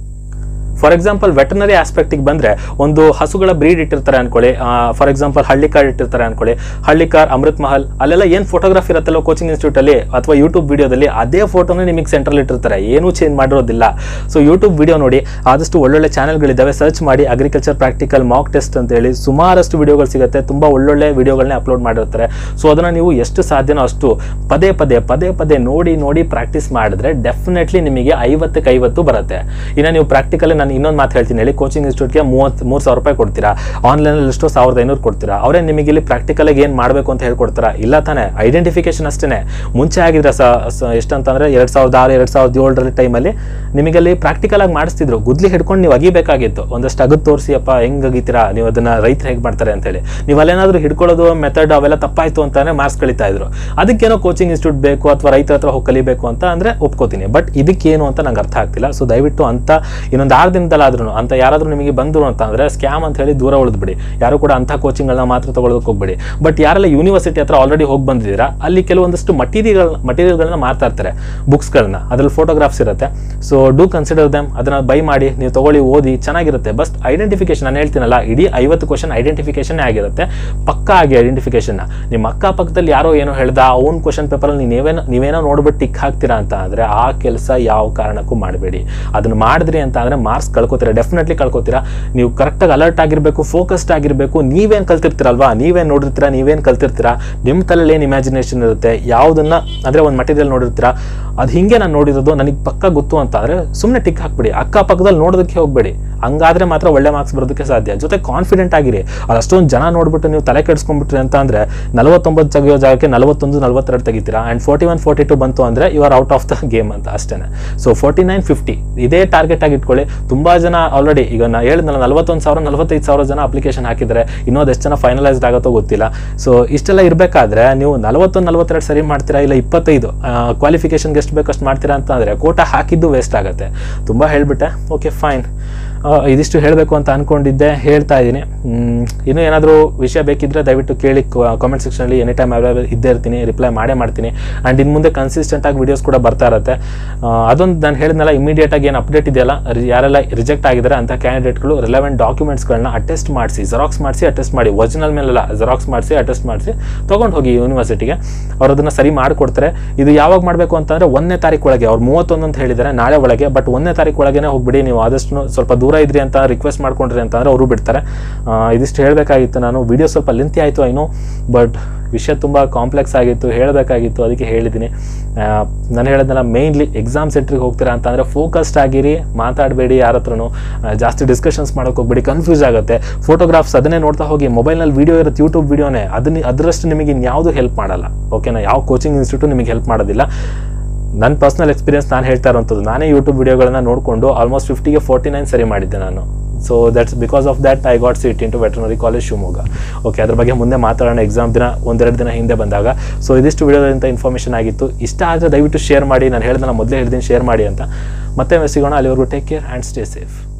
ಫಾರ್ ಎಕ್ಸಾಂಪಲ್ ವೆಟನರಿ ಆಸ್ಪೆಕ್ಟಿಗೆ ಬಂದರೆ ಒಂದು ಹಸುಗಳ ಬ್ರೀಡ್ ಇಟ್ಟಿರ್ತಾರೆ ಅನ್ಕೊಳ್ಳಿ ಫಾರ್ ಎಕ್ಸಾಂಪಲ್ ಹಳ್ಳಿಕಾರ್ ಇಟ್ಟಿರ್ತಾರೆ ಅನ್ಕೊಳ್ಳಿ ಹಳ್ಳಿಕಾರ್ ಅಮೃತ್ ಮಹಲ್ ಅಲ್ಲೆಲ್ಲ ಏನು ಫೋಟೋಗ್ರಾಫ್ ಇರುತ್ತಲ್ಲ ಕೋಚಿಂಗ್ ಇನ್ಸ್ಟಿಟ್ಯೂಟಲ್ಲಿ ಅಥವಾ ಯೂಟ್ಯೂಬ್ ವಿಡಿಯೋದಲ್ಲಿ ಅದೇ ಫೋಟೋನೇ ನಿಮಗೆ ಸೆಂಟ್ರಲ್ ಇಟ್ಟಿರ್ತಾರೆ ಏನೂ ಚೇಂಜ್ ಮಾಡಿರೋದಿಲ್ಲ ಸೊ ಯೂಟ್ಯೂಬ್ ವಿಡಿಯೋ ನೋಡಿ ಆದಷ್ಟು ಒಳ್ಳೊಳ್ಳೆ ಚಾನಲ್ಗಳಿದ್ದಾವೆ ಸರ್ಚ್ ಮಾಡಿ ಅಗ್ರಿಕಲ್ಚರ್ ಪ್ರಾಕ್ಟಿಕಲ್ ಮಾಕ್ ಟೆಸ್ಟ್ ಅಂತ ಹೇಳಿ ಸುಮಾರಷ್ಟು ವಿಡಿಯೋಗಳು ಸಿಗುತ್ತೆ ತುಂಬ ಒಳ್ಳೊಳ್ಳೆ ವಿಡಿಯೋಗಳನ್ನೇ ಅಪ್ಲೋಡ್ ಮಾಡಿರ್ತಾರೆ ಸೊ ಅದನ್ನು ನೀವು ಎಷ್ಟು ಸಾಧ್ಯನೋ ಅಷ್ಟು ಪದೇ ಪದೇ ಪದೇ ಪದೇ ನೋಡಿ ನೋಡಿ ಪ್ರಾಕ್ಟೀಸ್ ಮಾಡಿದ್ರೆ ಡೆಫಿನೆಟ್ಲಿ ನಿಮಗೆ ಐವತ್ತಕ್ಕೆ ಐವತ್ತು ಬರುತ್ತೆ ಇನ್ನು ನೀವು ಪ್ರಾಕ್ಟಿಕಲಿ ನಾನು ಇನ್ನೊಂದು ಮಾತು ಹೇಳ್ತೀನಿ ಹೇಳಿ ಕೋಚಿಂಗ್ ಇನ್ಸ್ಟಿಟ್ಯೂಟ್ಗೆ ಮೂವತ್ತು ಮೂರು ಸಾವಿರ ರೂಪಾಯಿ ಕೊಡ್ತೀರಾ ಆನ್ಲೈನಲ್ಲಿ ಎಷ್ಟೋ ಸಾವಿರದ ಐನೂರು ಕೊಡ್ತೀರಾ ಅವರೇ ನಿಮಗೆ ಇಲ್ಲಿ ಪ್ರಾಕ್ಟಿಕಲಾಗಿ ಏನು ಮಾಡಬೇಕು ಅಂತ ಹೇಳ್ಕೊಡ್ತಾರಾ ಇಲ್ಲ ತಾನೇ ಐಡೆಂಟಿಫಿಕೇಶನ್ ಅಷ್ಟೇ ಮುಂಚೆ ಆಗಿದ್ರೆ ಸ ಸ- ಎಷ್ಟಂತಂದ್ರೆ ಎರಡು ಸಾವಿರದ ಆರು ಎರಡು ಸಾವಿರದ ಏಳರಲ್ಲಿ ಟೈಮಲ್ಲಿ ನಿಮಗಲ್ಲಿ ಪ್ರಾಕ್ಟಿಕಲ್ ಆಗಿ ಮಾಡಿಸ್ತಿದ್ರು ಗುದ್ಲಿ ಹಿಡ್ಕೊಂಡು ನೀವು ಅಗಿಬೇಕಾಗಿತ್ತು ಒಂದಷ್ಟು ಅಗದ್ ತೋರಿಸಿ ಅಪ್ಪ ಹೆಂಗ್ ಅಗಿತೀರಾ ನೀವು ಅದನ್ನ ರೈತರು ಹೇಗೆ ಮಾಡ್ತಾರೆ ಅಂತೇಳಿ ನೀವು ಅಲ್ಲೇನಾದ್ರೂ ಹಿಡ್ಕೊಳ್ಳೋದು ಮೆಥಡ್ ಅವೆಲ್ಲ ತಪ್ಪಾಯ್ತು ಅಂತಾನೆ ಮಾರ್ಕ್ಸ್ ಕಳೀತಾ ಇದ್ರು ಅದಕ್ಕೇನೋ ಕೋಚಿಂಗ್ ಇನ್ಸ್ಟಿಟ್ಯೂಟ್ ಬೇಕು ಅಥವಾ ರೈತರ ಹತ್ರ ಹೋಗಿ ಕಲಿಬೇಕು ಅಂತ ಅಂದ್ರೆ ಒಪ್ಕೋತೀನಿ ಬಟ್ ಇದಕ್ಕೇನು ಅಂತ ನಂಗೆ ಅರ್ಥ ಆಗ್ತಿಲ್ಲ ಸೊ ದಯವಿಟ್ಟು ಅಂತ ಇನ್ನೊಂದು ಆರು ದಿನದಲ್ಲಾದ್ರೂ ಅಂತ ಯಾರಾದ್ರೂ ನಿಮಗೆ ಬಂದರು ಅಂತ ಅಂದ್ರೆ ಸ್ಕ್ಯಾಮ್ ಅಂತ ಹೇಳಿ ದೂರ ಉಳಿದ್ಬಿಡಿ ಯಾರು ಕೂಡ ಅಂಥ ಕೋಚಿಂಗ್ಗಳನ್ನ ಮಾತ್ರ ತಗೊಳ್ಳೋದಕ್ಕೆ ಹೋಗ್ಬೇಡಿ ಬಟ್ ಯಾರೆಲ್ಲ ಯೂನಿವರ್ಸಿಟಿ ಹತ್ರ ಆಲ್ರೆಡಿ ಹೋಗಿ ಬಂದಿದ್ದೀರಾ ಅಲ್ಲಿ ಕೆಲವೊಂದಷ್ಟು ಮಟೀರಿಯಲ್ ಮಟೀರಿಯಲ್ಗಳನ್ನ ಮಾರ್ತಾ ಇರ್ತಾರೆ ಬುಕ್ಸ್ಗಳನ್ನ ಅದ್ರಲ್ಲಿ ಫೋಟೋಗ್ರಾಫ್ಸ್ ಇರುತ್ತೆ ಸೊ ಡೂ ಕನ್ಸಿಡರ್ ದೆಮ್ ಅದನ್ನ ಬೈ ಮಾಡಿ ನೀವು ತಗೊಳ್ಳಿ ಓದಿ ಚೆನ್ನಾಗಿರುತ್ತೆ ಬಸ್ ಐಡೆಂಟಿಫಿಕೇಶನ್ ನಾನು ಹೇಳ್ತೀನಲ್ಲ ಇಡೀ ಐವತ್ತು ಕ್ವಶನ್ ಐಡೆಂಟಿಫಿಕೇಶನ್ ಆಗಿರುತ್ತೆ ಪಕ್ಕಾ ಆಗಿ ಐಡೆಂಟಿಫಿಕೇಶನ್ ನಿಮ್ಮ ಅಕ್ಕಪಕ್ಕದಲ್ಲಿ ಯಾರೋ ಏನೋ ಹೇಳ್ದ ಓನ್ ಕ್ವಶನ್ ಪೇಪರಲ್ಲಿ ನೀವೇನೋ ನೀವೇನೋ ನೋಡ್ಬಿಟ್ಟು ಟಿಕ್ ಹಾಕ್ತೀರಾ ಅಂತ ಅಂದ್ರೆ ಆ ಕೆಲಸ ಯಾವ ಕಾರಣಕ್ಕೂ ಮಾಡಬೇಡಿ ಅದನ್ನ ಮಾಡಿದ್ರಿ ಅಂತ ಅಂದ್ರೆ ಮಾರ್ಕ್ಸ್ ಕಳ್ಕೊತೀರಾ ಡೆಫಿನೆಟ್ಲಿ ಕಳ್ಕೊತೀರಾ ನೀವು ಕರೆಕ್ಟಾಗಿ ಅಲರ್ಟ್ ಆಗಿರಬೇಕು ಫೋಕಸ್ಡ್ ಆಗಿರಬೇಕು ನೀವೇನು ಕಲ್ತಿರ್ತೀರಲ್ವಾ ನೀವೇನು ನೋಡಿರ್ತೀರಾ ನೀವೇನು ಕಲ್ತಿರ್ತೀರಾ ನಿಮ್ಮ ತಲೆಯಲ್ಲಿ ಏನು ಇಮ್ಯಾಜಿನೇಷನ್ ಇರುತ್ತೆ ಯಾವುದನ್ನ ಅಂದ್ರೆ ಒಂದು ಮಟೀರಿಯಲ್ ನೋಡಿರ್ತೀರಾ ಅದು ಹಿಂಗೆ ನಾನು ನೋಡಿರೋದು ನನಗೆ ಪಕ್ಕ ಗೊತ್ತು ಅಂತ ಅಂದ್ರೆ ಸುಮ್ಮನೆ ಟಿಕ್ ಹಾಕ್ಬಿಡಿ ಅಕ್ಕಪಕ್ಕದಲ್ಲಿ ನೋಡೋದಕ್ಕೆ ಹೋಗ್ಬೇಡಿ ಹಂಗಾದ್ರೆ ಮಾತ್ರ ಒಳ್ಳೆ ಮಾರ್ಕ್ಸ್ ಬರೋದಕ್ಕೆ ಸಾಧ್ಯ ಜೊತೆ ಕಾನ್ಫಿಡೆಂಟ್ ಆಗಿರಿ ಅದು ಅಷ್ಟೊಂದು ಜನ ನೋಡ್ಬಿಟ್ಟು ನೀವು ತಲೆ ಕೆಡಿಸ್ಕೊಂಡ್ಬಿಟ್ರಿ ಅಂತ ಅಂದ್ರೆ ನಲವತ್ತೊಂಬತ್ತು ತೆಗೆಯೋ ಜಾಗಕ್ಕೆ ನಲವತ್ತೊಂದು ನಲವತ್ತೆರಡು ತೆಗಿತೀರಾ and forty one forty two ಬಂತು ಅಂದ್ರೆ you are out of the game ಅಂತ ಅಷ್ಟೇ ಸೊ ಫೋರ್ಟಿ ನೈನ್ ಫಿಫ್ಟಿ ಇದೇ ಟಾರ್ಗೆಟ್ ಆಗಿ ಇಟ್ಕೊಳ್ಳಿ ತುಂಬಾ ಜನ ಆಲ್ರೆಡಿ ಈಗ ನಾ ಹೇಳಿದ್ನಲ್ಲ ನಲವತ್ತೊಂದು ಸಾವಿರ ನಲವತ್ತೈದು ಸಾವಿರ ಜನ ಅಪ್ಲಿಕೇಶನ್ ಹಾಕಿದ್ದಾರೆ ಇನ್ನೂ ಎಷ್ಟು ಜನ ಫೈನಲೈಸ್ಡ್ ಆಗುತ್ತೋ ಗೊತ್ತಿಲ್ಲ ಸೊ ಇಷ್ಟೆಲ್ಲ ಇರಬೇಕಾದ್ರೆ ನೀವು ನಲವತ್ತೊಂದು ನಲವತ್ತೆರಡು ಸರಿ ಮಾಡ್ತೀರಾ ಇಲ್ಲ ಇಪ್ಪತ್ತೈದು ಕ್ವಾಲಿಫಿಕೇಶನ್ಗೆ ಎಷ್ಟು ಬೇಕು ಅಷ್ಟು ಮಾಡ್ತೀರಾ ಅಂತ ಅಂದರೆ ಕೋಟ ಹಾಕಿದ್ದು ವೇಸ್ಟ್ ಆಗುತ್ತೆ ತುಂಬ ಹೇಳಿಬಿಟ್ಟೆ ಓಕೆ ಫೈನ್ ಇದಿಷ್ಟು ಹೇಳಬೇಕು ಅಂತ ಅನ್ಕೊಂಡಿದ್ದೆ ಹೇಳ್ತಾ ಇದ್ದೀನಿ ಇನ್ನೂ ಏನಾದರೂ ವಿಷಯ ಬೇಕಿದ್ರೆ ದಯವಿಟ್ಟು ಕೇಳಿ ಕಾಮೆಂಟ್ ಸೆಕ್ಷನಲ್ಲಿ ಎನಿ ಟೈಮ್ ಅವೈಲೇಬಲ್ ಇದ್ದೇ ಇರ್ತೀನಿ ರಿಪ್ಲೈ ಮಾಡೇ ಮಾಡ್ತೀನಿ ಆ್ಯಂಡ್ ಇನ್ನು ಮುಂದೆ ಕನ್ಸಿಸ್ಟೆಂಟ್ ಆಗಿ ವಿಡಿಯೋಸ್ ಕೂಡ ಬರ್ತಾ ಇರುತ್ತೆ ಆ, ಅದೊಂದು ನಾನು ಹೇಳಿದ್ನಲ್ಲ ಇಮಿಡಿಯೇಟ್ ಆಗಿ ಏನು ಅಪ್ಡೇಟ್ ಇದೆಯಲ್ಲ ರಿ- ಯಾರೆಲ್ಲ ರಿಜೆಕ್ಟ್ ಆಗಿದ್ದಾರೆ ಅಂತ ಕ್ಯಾಂಡಿಡೇಟ್ಗಳು ರಿಲೆವೆಂಟ್ ಡಾಕ್ಯುಮೆಂಟ್ಸ್ಗಳನ್ನ ಅಟೆಸ್ಟ್ ಮಾಡಿಸಿ ಜೆರಾಕ್ಸ್ ಮಾಡಿಸಿ ಅಟೆಸ್ಟ್ ಮಾಡಿ ಒರಿಜಿನಲ್ ಮೇಲೆಲ್ಲ ಜೆರಾಕ್ಸ್ ಮಾಡಿಸಿ ಅಟೆಸ್ಟ್ ಮಾಡಿಸಿ ತೊಗೊಂಡು ಹೋಗಿ ಯೂನಿವರ್ಸಿಟಿಗೆ ಅವ್ರು ಅದನ್ನು ಸರಿ ಮಾಡಿಕೊಡ್ತಾರೆ ಇದು ಯಾವಾಗ ಮಾಡಬೇಕು ಅಂತಂದರೆ ಒಂದನೇ ತಾರೀಕು ಒಳಗೆ ಅವ್ರು ಮೂವತ್ತೊಂದು ಅಂತ ಹೇಳಿದ್ದಾರೆ ನಾಳೆ ಒಳಗೆ ಬಟ್ ಒಂದನೇ ತಾರೀಕು ಒಳಗೇನೆ ಹೋಗ್ಬಿಡಿ ನೀವು ಆದಷ್ಟು ಸ್ವಲ್ಪ ದೂರ ಇದ್ರಿ ಅಂತ ರಿಕ್ವೆಸ್ಟ್ ಮಾಡ್ಕೊಂಡ್ರಿ ಅಂತಂದ್ರೆ ಅವರು ಬಿಡ್ತಾರೆ ಆ, ಇದಿಷ್ಟು ಹೇಳಬೇಕಾಗಿತ್ತು ನಾನು ವಿಡಿಯೋ ಸ್ವಲ್ಪ ಲೆಂತಿ ಆಯಿತು ಐನೋ ಬಟ್ ವಿಷಯ ತುಂಬ ಕಾಂಪ್ಲೆಕ್ಸ್ ಆಗಿತ್ತು ಹೇಳಬೇಕಾಗಿತ್ತು ಅದಕ್ಕೆ ಹೇಳಿದ್ದೀನಿ ನಾನು ಹೇಳಿದ್ನಲ್ಲ ಮೇಯ್ನ್ಲಿ ಎಕ್ಸಾಮ್ ಸೆಂಟ್ರಿಗೆ ಹೋಗ್ತೀರಾ ಅಂತಂದರೆ ಫೋಕಸ್ಡ್ ಆಗಿರಿ ಮಾತಾಡಬೇಡಿ ಯಾರ ಹತ್ರನೂ ಆ, ಜಾಸ್ತಿ ಡಿಸ್ಕಷನ್ಸ್ ಮಾಡೋಕೆ ಹೋಗ್ಬೇಡಿ ಕನ್ಫ್ಯೂಸ್ ಆಗುತ್ತೆ ಫೋಟೋಗ್ರಾಫ್ಸ್ ಅದನ್ನೇ ನೋಡ್ತಾ ಹೋಗಿ ಮೊಬೈಲ್ನಲ್ಲಿ ವೀಡಿಯೋ ಇರುತ್ತೆ ಯೂಟ್ಯೂಬ್ ವೀಡಿಯೋನೇ ಅದನ್ನ ಅದರಷ್ಟು ನಿಮಗೆ ಇನ್ಯಾವುದು ಹೆಲ್ಪ್ ಮಾಡಲ್ಲ ಓಕೆನಾ ಯಾವ ಕೋಚಿಂಗ್ ಇನ್ಸ್ಟಿಟ್ಯೂಟು ನಿಮಗೆ ಹೆಲ್ಪ್ ಮಾಡೋದಿಲ್ಲ ನನ್ನ ಪರ್ಸ್ನಲ್ ಎಕ್ಸ್ಪೀರಿಯನ್ಸ್ ನಾನು ಹೇಳ್ತಾ ಇರೋಂಥದ್ದು ನಾನೇ ಯೂಟ್ಯೂಬ್ ವೀಡಿಯೋಗಳನ್ನ ನೋಡಿಕೊಂಡು ಆಲ್ಮೋಸ್ಟ್ ಫಿಫ್ಟಿಗೆ ಫೋರ್ಟಿ ನೈನ್ ಸರಿ ಮಾಡಿದ್ದೆ ನಾನು so that's because of that I got seat into veterinary college Shivamogga okay ಅದ್ರ ಬಗ್ಗೆ ಮುಂದೆ ಮಾತಾಡೋಣ ಎಕ್ಸಾಮ್ ದಿನ ಒಂದೆರಡು ದಿನ ಹಿಂದೆ ಬಂದಾಗ ಸೊ ಇದಿಷ್ಟು ವಿಡಿಯೋದಂತ ಇನ್ಫಾರ್ಮೇಷನ್ ಆಗಿತ್ತು ಇಷ್ಟ ಆದರೆ ದಯವಿಟ್ಟು ಶೇರ್ ಮಾಡಿ ನಾನು ಹೇಳ್ದೆ ನಾನು ಮೊದಲೇ ಹೇಳ್ತೀನಿ ಶೇರ್ ಮಾಡಿ ಅಂತ ಮತ್ತೆ ಸಿಗೋಣ ಅಲ್ಲಿವರೆಗೂ take care and stay safe